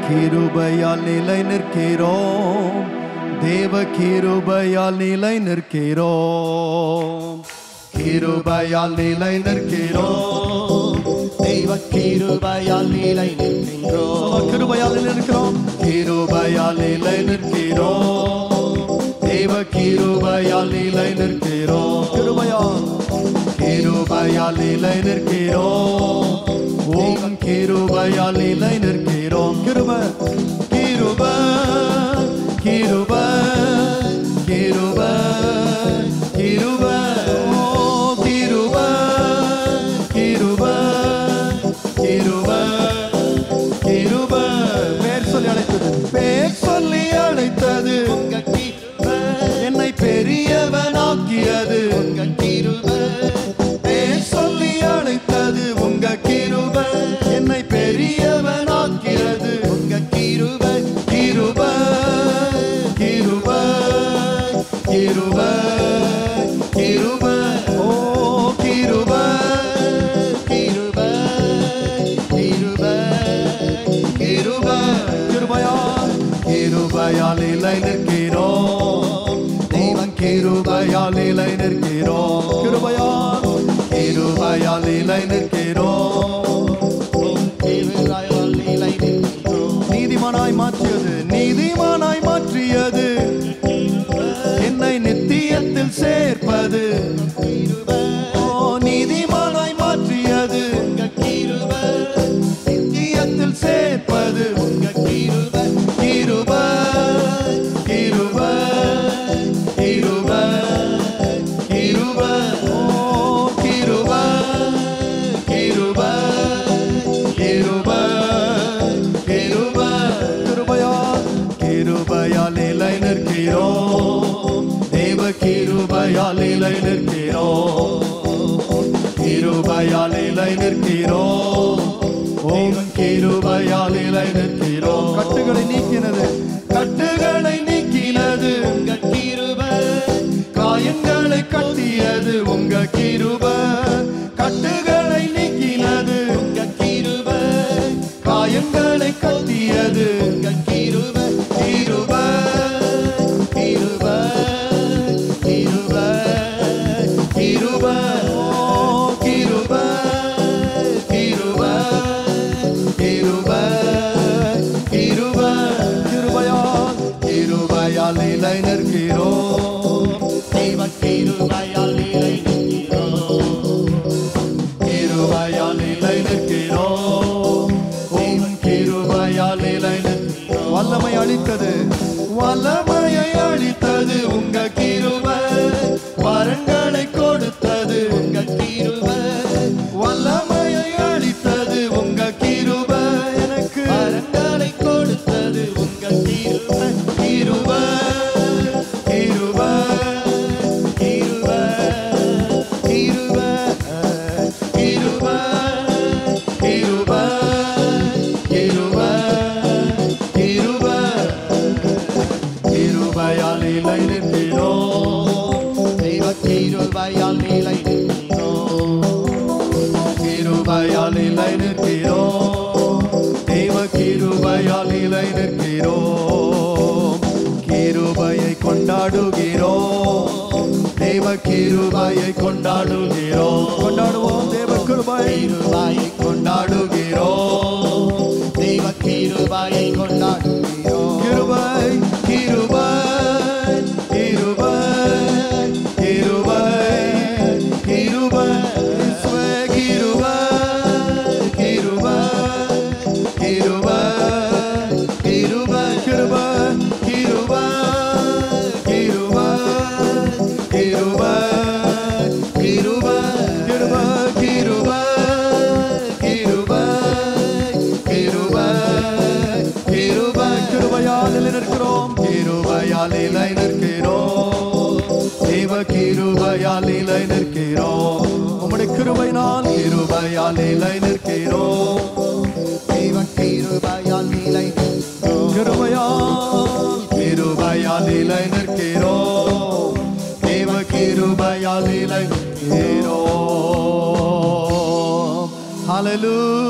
கிருபையால் நிலை நிற்கிறோம் தேவ கிருபையால் நிலை நிற்கிறோம் கிருபையால் நிலை நிற்கிறோம் தெய்வ கிருபையால் நிலை சொல்லுங்க, நிற்கின்றோம் கிருபையால் நிலை நிற்கிறோம் கிருபையால் நிலை நிற்கிறோம் தேவ கிருபையால் நிலை நிற்கிறோம் கிருபையால் கிருபையால் நிலை நிற்கிறோம் ஓம் கிருபையால் நிலை நிற்கிறோம் கிருப கிருப கிருப கிருப கிருப ஓ கிருப கிருப கிருப கிருப பேர் சொல்லி அழைத்தது பேர் சொல்லி அழைத்தது உங்க கிருபை என்னை பெரியவனாக்கியது உங்க கிருபை பேர் சொல்லி அழைத்தது உங்க கிருப என்னை பெரியவனாக்கியது உங்க கிருபை கிருப கிருப கிருப கிருப ஓ கிருப கிருபை கிருபை கிருப கிருபையால் கிருபையால் நிலை நிற்கிறோம் தெய்வம் கிருபையால் நிலை நிற்கிறோம் கிருபையால் கிருபையால் நிலை நிற்கிறோம் கிருபையால் நிலை நிற்கின்றோம் நீதிமானாய் மாற்றியது நீதிமானாய் மாற்றியது என்னை நித்தியத்தில் சேர்ப்பது ஓ நீதிமானாய் மாற்றியது உங்க கிருபை நித்தியத்தில் சேர்ப்பது உங்க கிருபை கிருப கிருப கிருப கிருப ஓ கிருப கிருப கிருப கிருப கிருபையால் கிருபையால் நிலை நிற்கிறோம் தேவ கிருபையால் நிலை நிற்கிறோம் கிருபையால் நிலை நிற்கிறோம் ஓம் கிருபையால் நிலை நிற்கிறோம் கட்டுகளை நீக்கினது கட்டுகளை நீக்கினது உங்க கிருபை காயங்களை கட்டியது உங்க கிருப கட்டுகளை நீக்கினது உங்க கிருபை காயங்களை கட்டியது உங்க கிருபை கிருப கிருபை கிருபை கிருப ஓ கிருப கிருப கிருப கிருப கிருபையால் கிருபையால் நிலை நிற்கிறோம் தெய்வ கிருபையால் நிலை நிற்கிறோம் கிருபையால் நிலை நிற்கிறோம் உம் கிருபையால் நிலை நிற்கிறோம் வல்லமை அளித்தது வல்லமையை அளித்தது உங்க கிருபை வரங்களை கொடுத்தது உங்க கிருபை வல்லமையை அளித்தது உங்க கிருபை எனக்கு வரங்களை கொடுத்தது உங்க கிருபை கிருபை கிருபை கிருபை கிருபை கிருபை கிருபை கிருபை கிருபை கிருபையால் நிலை நிற்கிறோம் தெய்வ கிருபையால் நிலை நிற்கிறோம் கிருபையால் நிலை நிற்கிறோம் தெய்வ கிருபையால் நிலை நிற்கிறோம் கிருபையை கொண்டாடுகிறோம் தெய்வ கிருபையை கொண்டாடுகிறோம் கொண்டாடுவோம் தேவ கிருபை கிருபாயை கொண்டாடுகிறோம் தெய்வ கிருபாயை கொண்டாடுகிறோம் கிருபை கிருபை கிருபை கிருபை கிருபை இயேசுவே, கிருபை கிருபை கிருபை கிருபை கிருபை கிருபை கிருபை கிருபை கிருபை கிருபை கிருபை கிருபை கிருபை கிருபை கிருபையால் நிலை நிற்கிறோம் கிருபையால் நிலை நிற்கிறோம் தேவ கிருபையால் நிலை நிற்கிறோம் உம்முடைய கிருபையினால் கிருபையால் நிலை நிற்கிறோம் தெய்வ கிருபாயால் நிலை நிற்கிறோம் கிருபையால் கிருபையால் நிலை நிற்கிறோம் தேவ கிருபையால் நிலை நிற்கிறோம் ஹalleluya